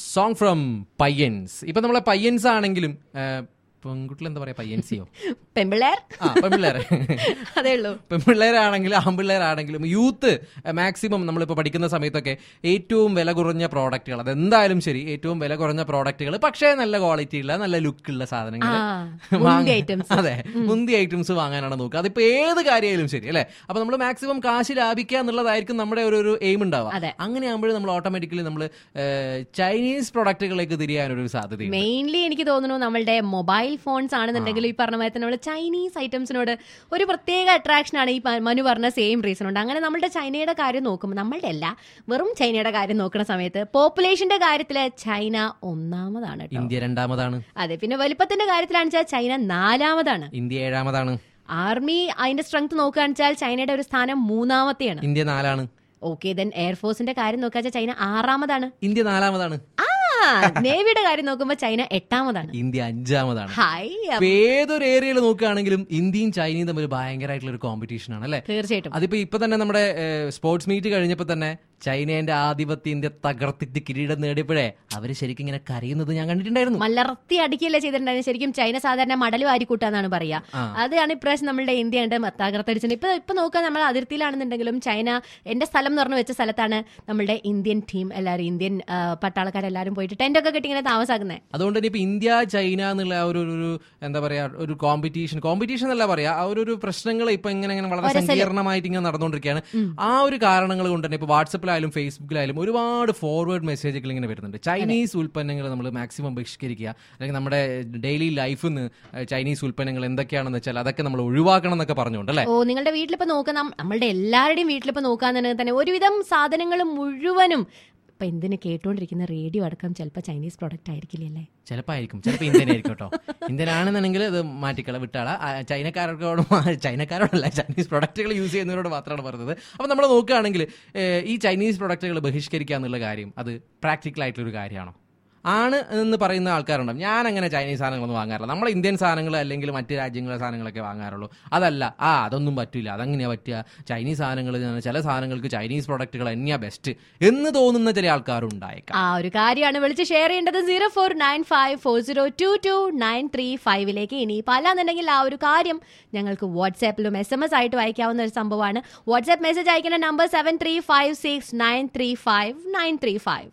Song from പയ്യൻസ് ഇപ്പൊ നമ്മളെ പയ്യൻസ് ആണെങ്കിലും പെൺകുട്ടികൾ എന്താ പറയാ പയ്യൻസിയോ പെമ്പിള്ളേർ ആ പെൺപിള്ളേരെ അതേ ഉള്ളൂ പെൺപിള്ളേരാണെങ്കിലും ആൺപിള്ളേരാണെങ്കിലും യൂത്ത് മാക്സിമം നമ്മളിപ്പോൾ പഠിക്കുന്ന സമയത്തൊക്കെ ഏറ്റവും വില കുറഞ്ഞ പ്രോഡക്റ്റുകൾ അതെന്തായാലും ശരി ഏറ്റവും വില കുറഞ്ഞ പ്രോഡക്റ്റുകൾ പക്ഷേ നല്ല ക്വാളിറ്റി ഉള്ള നല്ല ലുക്കുള്ള സാധനങ്ങൾ ആ, മുന്തിയ items. അതെ മുന്തിയ ഐറ്റംസ് വാങ്ങാനാണ് നോക്കുക അതിപ്പോ ഏത് കാര്യമായാലും ശരി അല്ലെ അപ്പൊ നമ്മൾ മാക്സിമം കാശ് ലാഭിക്കുക എന്നുള്ളതായിരിക്കും നമ്മുടെ ഒരു ഒരു എയിം ഉണ്ടാവുക അതെ. അങ്ങനെ ആകുമ്പോഴും നമ്മൾ ഓട്ടോമാറ്റിക്കലി നമ്മൾ ചൈനീസ് പ്രൊഡക്റ്റുകളിലേക്ക് തിരിയാനൊരു സാധ്യതയുണ്ട് മെയിൻലി എനിക്ക് തോന്നുന്നു നമ്മളുടെ മൊബൈൽ ഫോൺസ് ആണെന്നുണ്ടെങ്കിൽ ഈ പറഞ്ഞ മാതിരി നമ്മൾ ചൈനീസ് ഐറ്റംസിനോട് ഒരു പ്രത്യേക അട്രാക്ഷൻ ആണ് ഈ പ- മനു പറഞ്ഞ സെയിം റീസൺ ഉണ്ട് അങ്ങനെ നമ്മളുടെ ചൈനയുടെ കാര്യം നോക്കുമ്പോൾ നമ്മളുടെ അല്ല വെറും ചൈനയുടെ കാര്യം നോക്കുന്ന സമയത്ത് പോപ്പുലേഷന്റെ കാര്യത്തില് ചൈന ഒന്നാമതാണ് കേട്ടോ ഇന്ത്യ രണ്ടാമതാണ് അതെ പിന്നെ വലിപ്പത്തിന്റെ കാര്യത്തിലാണെന്ന് വെച്ചാൽ ചൈന നാലാമതാണ് ഇന്ത്യ ഏഴാമതാണ് ആർമി അതിന്റെ സ്ട്രെങ്ത് നോക്കുകയാണെന്ന് വെച്ചാൽ ചൈനയുടെ ഒരു സ്ഥാനം മൂന്നാമത്തെയാണ് ഇന്ത്യ നാലാണ് ഓക്കെ ദെൻ എയർഫോഴ്സിന്റെ കാര്യം നോക്കുക വെച്ചാൽ ചൈന ആറാമതാണ് ഇന്ത്യ നാലാമതാണ് ആ നേവിയുടെ കാര്യം നോക്കുമ്പോൾ ചൈന എട്ടാമതാണ് ഇന്ത്യ അഞ്ചാമതാണ് ഹായ് ഇപ്പൊ ഏതൊരു ഏരിയയിൽ നോക്കുകയാണെങ്കിലും ഇന്ത്യയും ചൈനയും തമ്മിൽ ഭയങ്കരമായിട്ടുള്ള ഒരു കോമ്പറ്റീഷൻ ആണ് അല്ലെ തീർച്ചയായിട്ടും അതിപ്പോ ഇപ്പൊ തന്നെ നമ്മുടെ സ്പോർട്സ് മീറ്റ് കഴിഞ്ഞപ്പോ തന്നെ ചൈനേന്റെ ആധിപത്യ ഇന്ത്യ തകർത്തിട്ട് കിരീടം നേടിയപ്പോഴേ അവര് ശരിക്കും ഇങ്ങനെ കരയുന്നത് ഞാൻ കണ്ടിട്ടുണ്ടായിരുന്നു മലർത്തി അടിക്കുകയല്ലേ ചെയ്തിട്ടുണ്ടായിരുന്നു ശരിക്കും ചൈന സാധാരണ മടൽ വാരിക്കൂട്ടാന്നാണ് പറയാ ആ. അതാണ് ഇപ്രാവശ്യം നമ്മളുടെ ഇന്ത്യ ഉണ്ട് തകർത്തടിച്ചത് ഇപ്പൊ ഇപ്പൊ നോക്കുക നമ്മൾ അതിർത്തിയിലാണെന്നുണ്ടെങ്കിലും ചൈന എന്റെ സ്ഥലം എന്ന് പറഞ്ഞു വെച്ച സ്ഥലത്താണ് നമ്മളുടെ ഇന്ത്യൻ ടീം എല്ലാവരും ഇന്ത്യൻ ആ, പട്ടാളക്കാരെല്ലാരും പോയിട്ട് ടെന്റ് ഒക്കെ കെട്ടി ഇങ്ങനെ താമസാക്കുന്നത് അതുകൊണ്ട് തന്നെ ഇപ്പൊ ഇന്ത്യ ചൈന എന്നുള്ള ആ ഒരു ഒരു എന്താ പറയാ ഒരു കോമ്പറ്റീഷൻ കോമ്പറ്റീഷൻ എന്നല്ല പറയാ ആ ഒരു ഒരു പ്രശ്നങ്ങൾ ഇപ്പൊ ഇങ്ങനെ ഇങ്ങനെ വളരെ ഒരസല്. സങ്കീർണമായിട്ട് ഇങ്ങനെ നടന്നുകൊണ്ടിരിക്കുകയാണ് ആ ഒരു കാരണങ്ങൾ കൊണ്ട് തന്നെ ഇപ്പൊ വാട്സപ്പിലായാലും ഫേസ്ബുക്കിലായാലും ഒരുപാട് ഫോർവേഡ് മെസ്സേജുകൾ ഇങ്ങനെ വരുന്നുണ്ട് ചൈനീസ് ഉൽപ്പന്നങ്ങൾ നമ്മൾ മാക്സിമം ബഹിഷ്കരിക്കുക അല്ലെങ്കിൽ നമ്മുടെ ഡെയിലി ലൈഫിൽ നിന്ന് ചൈനീസ് ഉൽപ്പന്നങ്ങൾ എന്തൊക്കെയാണെന്ന് വെച്ചാൽ അതൊക്കെ നമ്മൾ ഒഴിവാക്കണം എന്നൊക്കെ പറഞ്ഞുകൊണ്ട് അല്ലെ ഓ നിങ്ങളുടെ വീട്ടിലിപ്പോ നോക്കുക നം- നമ്മളുടെ എല്ലാവരുടെയും വീട്ടിലിപ്പോ നോക്കാന്നുണ്ടെങ്കിൽ തന്നെ ഒരുവിധം സാധനങ്ങൾ മുഴുവനും ഇപ്പൊ എന്തിനു കേട്ടോണ്ടിരിക്കുന്ന റേഡിയോ അടക്കം ചിലപ്പോൾ ചൈനീസ് പ്രോഡക്റ്റ് ആയിരിക്കില്ലേ ചിലപ്പോൾ ആയിരിക്കും ചിലപ്പോൾ ഇന്ത്യൻ ആയിരിക്കും കേട്ടോ ഇന്ത്യൻ ആണെന്നുണ്ടെങ്കിൽ ഇത് മാറ്റിക്കള വിട്ടാള ആ, ചൈനക്കാരോട് മാ- ചൈനക്കാരോടല്ല ചൈനീസ് പ്രൊഡക്റ്റുകൾ യൂസ് ചെയ്യുന്നവരോട് മാത്രമാണ് പറഞ്ഞത് അപ്പോൾ നമ്മൾ നോക്കുകയാണെങ്കിൽ ഏഹ്, ഈ ചൈനീസ് പ്രൊഡക്റ്റുകൾ ബഹിഷ്കരിക്കുക എന്നുള്ള കാര്യം അത് പ്രാക്ടിക്കൽ ആയിട്ടുള്ള ഒരു കാര്യമാണോ ആണ് എന്ന് പറയുന്ന ആൾക്കാരുണ്ടാവും ഞാൻ അങ്ങനെ ചൈനീസ് സാധനങ്ങളൊന്നും വാങ്ങാറില്ല നമ്മൾ ഇന്ത്യൻ സാധനങ്ങൾ അല്ലെങ്കിൽ മറ്റ് രാജ്യങ്ങളിലെ സാധനങ്ങളൊക്കെ വാങ്ങാറുള്ളൂ അതല്ല ആ അതൊന്നും പറ്റില്ല അതെങ്ങനെയാ പറ്റുക ചൈനീസ് സാധനങ്ങൾ ചില സാധനങ്ങൾക്ക് ചൈനീസ് പ്രൊഡക്റ്റുകൾ തന്നെയാ ബെസ്റ്റ് എന്ന് തോന്നുന്ന ചില ആൾക്കാരുണ്ടായേക്കാം ആ ഒരു കാര്യമാണ് വിളിച്ച് ഷെയർ ചെയ്യേണ്ടത് zero four nine five four zero two two nine three ഫൈവിലേക്ക് ഇനി പലാന്നുണ്ടെങ്കിൽ ആ ഒരു കാര്യം ഞങ്ങൾക്ക് വാട്സാപ്പിലും എസ് എം എസ് ആയിട്ട് അയക്കാവുന്ന ഒരു സംഭവമാണ് വാട്സാപ്പ് മെസ്സേജ് അയക്കുന്ന number seven three five six nine three five nine three five